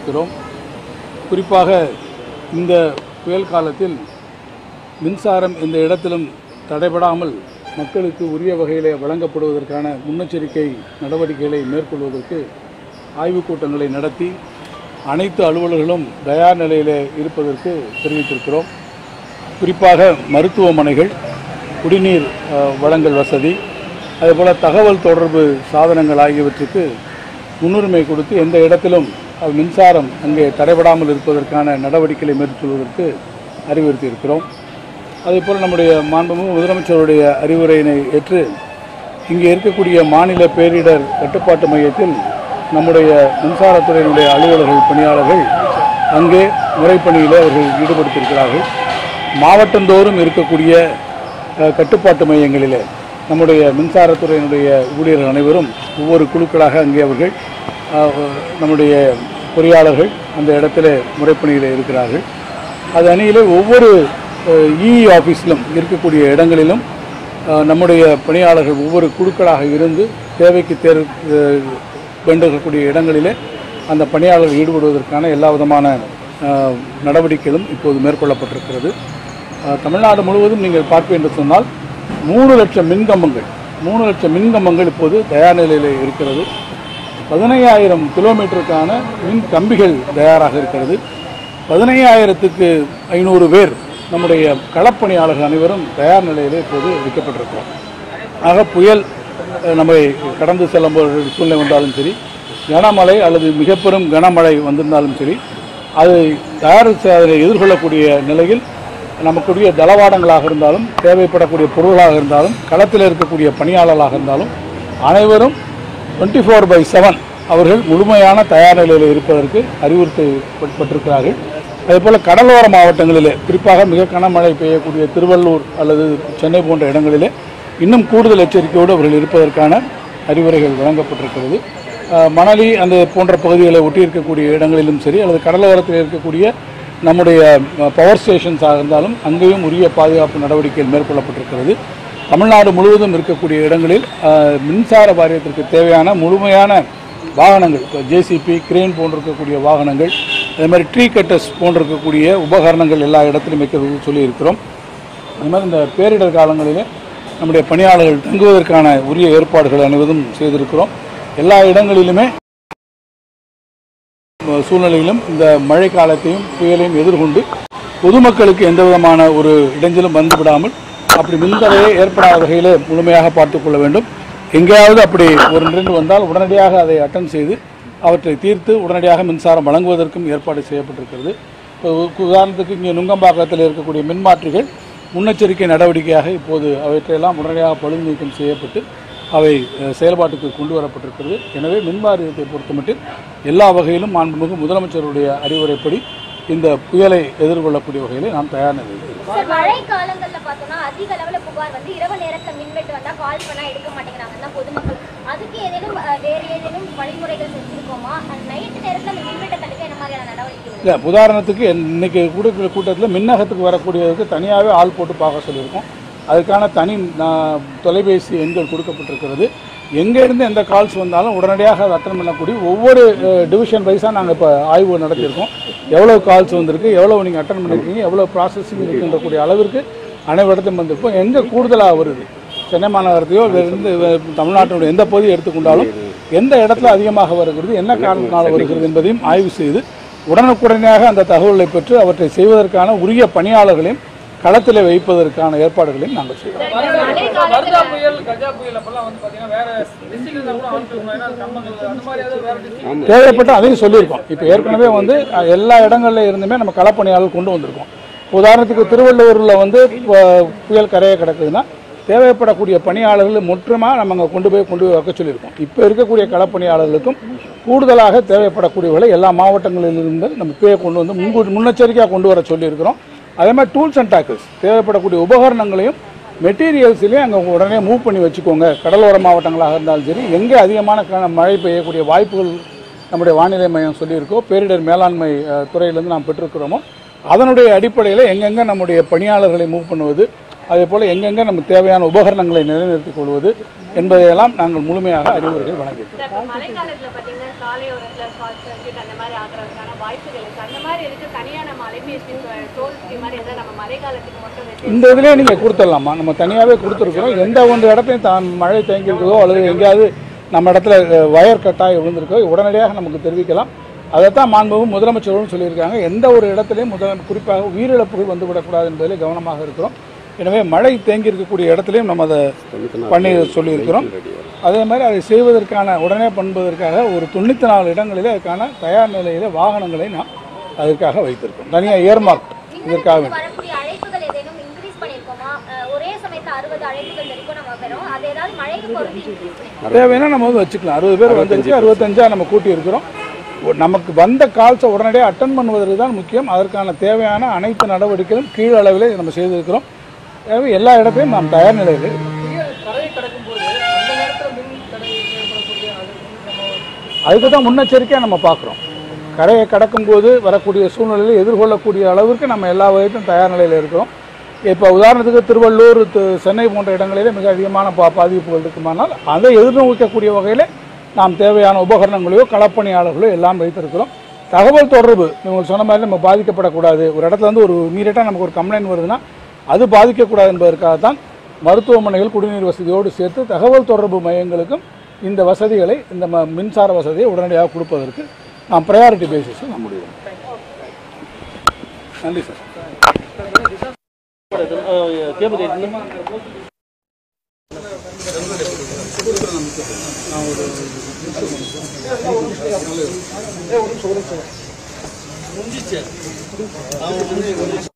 அறிவித்திருக்கிறோம் குறிப்பாக இந்த புயல் காலத்தில் மின்சாரம் எந்த இடத்திலும் தடைபடாமல் மக்களுக்கு உரிய வகையிலே வழங்கப்படுவதற்கான முன்னெச்சரிக்கை நடவடிக்கைகளை மேற்கொள்வதற்கு ஆய்வுக் கூட்டங்களை நடத்தி அனைத்து அலுவலர்களும் தயார் நிலையிலே இருப்பதற்கு தெரிவித்திருக்கிறோம் குறிப்பாக மருத்துவமனைகள் குடிநீர் அஹ், வழங்கல் வசதி அதேபோல் தகவல் தொடர்பு சாதனங்கள் ஆகியவற்றுக்கு முன்னுரிமை கொடுத்து எந்த இடத்திலும் அஹ், மின்சாரம் அங்கே தடைபடாமல் இருப்பதற்கான நடவடிக்கைகளை மேற்கொள்வதற்கு அறிவுறுத்தியிருக்கிறோம் அதேபோல் நம்முடைய மாண்புமிகு முதலமைச்சருடைய அறிவுரையினை ஏற்று இங்கே இருக்கக்கூடிய மாநில பேரிடர் கட்டுப்பாட்டு மையத்தில் நம்முடைய மின்சாரத்துறையினுடைய அலுவலர்கள் பணியாளர்கள் அங்கே முறைப்பணியில் அவர்கள் ஈடுபடுத்தியிருக்கிறார்கள் மாவட்டந்தோறும் இருக்கக்கூடிய அஹ், கட்டுப்பாட்டு மையங்களிலே நம்முடைய மின்சாரத்துறையினுடைய ஊழியர்கள் அனைவரும் ஒவ்வொரு குழுக்களாக அங்கே அவர்கள் அஹ், நம்முடைய பொறியாளர்கள் அந்த இடத்துல முறைப்பணியில் இருக்கிறார்கள் அது அணியிலே ஒவ்வொரு இ ஆஃபீஸிலும் இருக்கக்கூடிய இடங்களிலும் அஹ், நம்முடைய பணியாளர்கள் ஒவ்வொரு குழுக்களாக இருந்து தேவைக்கு தேர் அஹ், வேண்டக்கூடிய இடங்களிலே அந்த பணியாளர்கள் ஈடுபடுவதற்கான எல்லா விதமான அஹ், நடவடிக்கைகளும் இப்போது மேற்கொள்ளப்பட்டிருக்கிறது அஹ், தமிழ்நாடு முழுவதும் நீங்கள் பார்ப்பீர்கள் என்று சொன்னால் மூணு லட்சம் மின்கம்பங்கள் மூணு லட்சம் மின்கம்பங்கள் இப்போது தயார் நிலையில் இருக்கிறது பதினையாயிரம் கிலோமீட்டருக்கான மின் கம்பிகள் தயாராக இருக்கிறது பதினையாயிரத்துக்கு ஐநூறு பேர் நம்முடைய களப்பணியாளர்கள் அனைவரும் தயார் நிலையிலே இப்போது வைக்கப்பட்டிருக்கிறோம் ஆக புயல் அஹ், நம்மை கடந்து செல்லும் ஒரு சூழ்நிலை வந்தாலும் சரி கனமழை அல்லது மிக பெரும் கனமழை வந்திருந்தாலும் சரி அதை தயார் செ- அதை எதிர்கொள்ளக்கூடிய நிலையில் நமக்குரிய தளவாடங்களாக இருந்தாலும் தேவைப்படக்கூடிய பொருள்களாக இருந்தாலும் களத்தில் இருக்கக்கூடிய பணியாளர்களாக இருந்தாலும் அனைவரும் டுவெண்ட்டி ஃபோர் பை செவன் அவர்கள் முழுமையான தயார் நிலையில் இருப்பதற்கு அறிவுறுத்தப்பட்டிருக்கிறார்கள் அதேபோல் கடலோர மாவட்டங்களிலே குறிப்பாக மிக கனமழை பெய்யக்கூடிய திருவள்ளூர் அல்லது சென்னை போன்ற இடங்களிலே இன்னும் கூடுதல் எச்சரிக்கையோடு அவர்கள் இருப்பதற்கான அறிவுரைகள் வழங்கப்பட்டிருக்கிறது அஹ், மணலி அந்த போன்ற பகுதிகளை ஒட்டி இருக்கக்கூடிய இடங்களிலும் சரி அல்லது கடலோரத்தில் இருக்கக்கூடிய நம்முடைய பவர் ஸ்டேஷன்ஸாக இருந்தாலும் அங்கேயும் உரிய பாதுகாப்பு நடவடிக்கைகள் மேற்கொள்ளப்பட்டிருக்கிறது தமிழ்நாடு முழுவதும் இருக்கக்கூடிய இடங்களில் அஹ், மின்சார வாரியத்திற்கு தேவையான முழுமையான வாகனங்கள் இப்போ ஜேசிபி கிரேன் போன்று இருக்கக்கூடிய வாகனங்கள் அதே மாதிரி ட்ரீ கட்டர்ஸ் போன்று இருக்கக்கூடிய உபகரணங்கள் எல்லா இடத்திலும் வைக்கிறது சொல்லியிருக்கிறோம் அது மாதிரி இந்த பேரிடர் காலங்களிலே நம்முடைய பணியாளர்கள் தங்குவதற்கான உரிய ஏற்பாடுகள் அனைவதும் செய்திருக்கிறோம் எல்லா இடங்களிலுமே அஹ், சூழ்நிலையிலும் இந்த மழை காலத்தையும் புயலையும் எதிர்கொண்டு பொதுமக்களுக்கு எந்த விதமான ஒரு இடைஞ்சலும் வந்துவிடாமல் அப்படி மின்தடையே ஏற்படாத வகையில் முழுமையாக பார்த்துக் கொள்ள வேண்டும் எங்கேயாவது அப்படி ஒரு நின்று வந்தால் உடனடியாக அதை அட்டன் செய்து அவற்றை தீர்த்து உடனடியாக மின்சாரம் வழங்குவதற்கும் ஏற்பாடு செய்யப்பட்டிருக்கிறது இப்போ உ- உதாரணத்துக்கு இங்கே நுங்கம்பாக்கத்தில் இருக்கக்கூடிய மின்மாற்றிகள் முன்னெச்சரிக்கை நடவடிக்கையாக இப்போது அவற்றையெல்லாம் உடனடியாக பழுது நீக்கம் செய்யப்பட்டு அவை அஹ், செயல்பாட்டுக்கு கொண்டு வரப்பட்டிருக்கிறது எனவே மின் வாரியத்தை பொறுத்தமட்டில் எல்லா வகையிலும் மாண்புமிகு முதலமைச்சருடைய அறிவுரைப்படி இந்த புயலை எதிர்கொள்ளக்கூடிய வகையில் நாம் தயார் நிலையில் இருக்கிறோம். சார் மழை காலங்கள்ல பார்த்தோம்னா அதிக அளவுல புகார் வந்து இரவு நேரத்துல மின்வெட்டு வந்தா கால் பண்ணா எடுக்க மாட்டேங்கிறாங்க தான் பொதுமக்கள் அதுக்கு ஏதேனும் அஹ், வேறு ஏதேனும் வழிமுறைகள் செஞ்சிருக்கோமா நைட்டு நேரத்துல அந்த மின்வெட்டை தடுக்க என்ன மாதிரியான நடவடிக்கைகள் இல்லை உதாரணத்துக்கு இன்னைக்கு கூடுக்கிற கூட்டத்தில் மின்னகத்துக்கு வரக்கூடியதுக்கு தனியாகவே ஆள் போட்டு பார்க்க சொல்லியிருக்கோம் அதுக்கான தனி நான், தொலைபேசி எண்கள் கொடுக்கப்பட்டிருக்கிறது எங்கேருந்து எந்த கால்ஸ் வந்தாலும் உடனடியாக அதை அட்டன் பண்ணக்கூடிய ஒவ்வொரு டிவிஷன் வைஸாக நாங்கள் இப்போ ஆய்வு நடத்தியிருக்கோம் எவ்வளோ கால்ஸ் வந்திருக்கு எவ்வளோ நீங்கள் அட்டன் பண்ணியிருக்கீங்க எவ்வளோ ப்ராசஸிங் இருக்குன்றக்கூடிய அளவிற்கு அனைவரிடத்தையும் வந்திருப்போம் எங்கே கூடுதலாக வருது சென்னை மாநகரத்தையோ வேறு எந்த வே- தமிழ்நாட்டினுடைய எந்த பகுதியை எடுத்துக்கொண்டாலும் எந்த இடத்துல அதிகமாக வருகிறது என்ன காரணத்தினால் வருகிறது என்பதையும் ஆய்வு செய்து உடனுக்குடனேயாக அந்த தகவலை பெற்று அவற்றை செய்வதற்கான உரிய பணியாளர்களையும் களத்தில் வைப்பதற்கான ஏற்பாடுகளையும் நாங்கள் செய்வோம் வர்தா புயல் கஜா புயல் அப்பெல்லாம் வந்து பாத்தீங்கன்னா வேற டிஸ்ட்ரிக்ட்ல இருந்தா கூட அனுப்பிச்சு ஏன்னா கம்பங்கள் அந்த மாதிரி ஏதாவது வேற டிஸ்ட்ரிக்ட் தேவைப்பட்ட அதையும் சொல்லியிருக்கோம் இப்போ ஏற்கனவே வந்து அஹ், எல்லா இடங்கள்ல இருந்துமே நம்ம களப்பணியாளர் கொண்டு வந்திருக்கோம் உதாரணத்துக்கு திருவள்ளூரில் வந்து இப்போ புயல் கரையை கிடக்குதுன்னா தேவைப்படக்கூடிய பணியாளர்கள் முற்றுமாக நம்ம அங்கே கொண்டு போய் கொண்டு போய் வைக்க சொல்லியிருக்கோம் இப்போ இருக்கக்கூடிய களப்பணியாளர்களுக்கும் கூடுதலாக தேவைப்படக்கூடியவர்களை எல்லா மாவட்டங்களிலிருந்து நம்ம இப்பயே கொண்டு வந்து முன்கூ முன்னெச்சரிக்கையாக கொண்டு வர சொல்லியிருக்கிறோம் அதே மாதிரி டூல்ஸ் அண்ட் டாக்கர்ஸ் தேவைப்படக்கூடிய உபகரணங்களையும் மெட்டீரியல்ஸ்லையும் அங்கே உடனே மூவ் பண்ணி வச்சுக்கோங்க கடலோர மாவட்டங்களாக இருந்தாலும் சரி எங்கே அதிகமான க- மழை பெய்யக்கூடிய வாய்ப்புகள் நம்முடைய வானிலை மையம் சொல்லியிருக்கோ பேரிடர் மேலாண்மை அஹ், துறையிலிருந்து நாம் பெற்றிருக்கிறோமோ அதனுடைய அடிப்படையில் எங்கெங்கே நம்முடைய பணியாளர்களை மூவ் பண்ணுவது அதே போல் எங்கெங்கே நம்ம தேவையான உபகரணங்களை நிலைநிறுத்திக் கொள்வது என்பதையெல்லாம் நாங்கள் முழுமையாக அறிவுரைகள் வழங்கியிருக்கிறோம் இப்போ மழைக்காலத்துல பாத்தீங்கன்னா சாலையோரத்துல ஷார்ட் சர்க்யூட் அந்த மாதிரி ஆகுறதுக்கான வாய்ப்புகள் இருக்கு அந்த மாதிரி இருக்கு தனியா நம்ம அலைபேசி டோல் ஃப்ரீ மாதிரி ஏதாவது நம்ம மழை காலத்துக்கு மட்டும் வச்சு இந்த இதுலேயே நீங்கள் கொடுத்துடலாமா நம்ம தனியாகவே கொடுத்துருக்குறோம் எந்த ஒன்று இடத்தையும் தான் மழை தேங்கி இருக்குதோ அல்லது எங்கேயாவது நம்ம இடத்துல அஹ், வயர் கட்டாய் விழுந்திருக்கோ உடனடியாக நமக்கு தெரிவிக்கலாம் அதைத்தான் மாண்பும் முதலமைச்சரும் சொல்லியிருக்காங்க எந்த ஒரு இடத்துலையும் முதல் குறிப்பாக உயிரிழப்புகள் வந்துவிடக்கூடாது என்பதிலே கவனமாக இருக்கிறோம் எனவே மழை தேங்கி இருக்கக்கூடிய இடத்துலையும் நம்ம அதை பண்ணி சொல்லியிருக்கிறோம் அதே மாதிரி அதை செய்வதற்கான உடனே பண்ணுவதற்காக ஒரு தொண்ணூற்றி நாலு இடங்களிலே அதுக்கான தயார் நிலையில் வாகனங்களை நாம் அதற்காக வைத்திருக்கோம் தனியாக ஏர்மார்க் இதற்காக வேண்டி. வரக்கூடிய அழைப்புகள் ஏதேனும் இன்க்ரீஸ் பண்ணிருக்கோமா அஹ் ஒரே சமயத்துல அறுபது அழைப்புகள் வரைக்கும் நம்ம பெறோம் அது ஏதாவது மழைக்கு பொறுத்து இன்க்ரீஸ் பண்ணி தேவைன்னா நம்ம வந்து வச்சுக்கலாம் அறுபது பேர் வந்துருச்சு அறுபத்தஞ்சா நம்ம கூட்டி இருக்கிறோம் ஒ- நமக்கு வந்த கால்ஸை உடனடியாக அட்டன் பண்ணுவதற்கு தான் முக்கியம் அதற்கான தேவையான அனைத்து நடவடிக்கைகளும் கீழ் அளவில் நம்ம செய்திருக்கிறோம் எனவே எல்லா இடத்தையும் நாம் தயார் நிலையில் புயல் கரையை கடக்கும்போது அந்த நேரத்துல மின் தடை ஏற்படக்கூடிய அது நம்ம அதுக்கு தான் முன்னெச்சரிக்கையாக நம்ம பார்க்குறோம் கரையை கடக்கும்போது வரக்கூடிய சூழ்நிலையில் எதிர்கொள்ளக்கூடிய அளவிற்கு நம்ம எல்லா வகைக்கும் தயார் நிலையில் இருக்கிறோம் இப்போ உதாரணத்துக்கு திருவள்ளூர் து- சென்னை போன்ற இடங்களிலே மிக அதிகமான பா பாதிப்புகள் இருக்குமானால் அதை எதிர்நோக்கக்கூடிய வகையில் நாம் தேவையான உபகரணங்களையோ களப்பணியாளர்களோ எல்லாம் வைத்திருக்கிறோம் தகவல் தொடர்பு நீங்கள் சொன்ன மாதிரி நம்ம பாதிக்கப்படக்கூடாது ஒரு இடத்துல வந்து ஒரு இமீடியட்டாக நமக்கு ஒரு கம்ப்ளைண்ட் வருதுன்னா அது பாதிக்கக்கூடாது என்பதற்காக தான் மருத்துவமனைகள் குடிநீர் வசதியோடு சேர்த்து தகவல் தொடர்பு மையங்களுக்கும் இந்த வசதிகளை இந்த ம- மின்சார வசதியை உடனடியாக கொடுப்பதற்கு நாம் ப்ரையாரிட்டி பேசிஸில் நாம் முடிவு பண்ணோம். நன்றி சார் கேபிள் முடிச்சு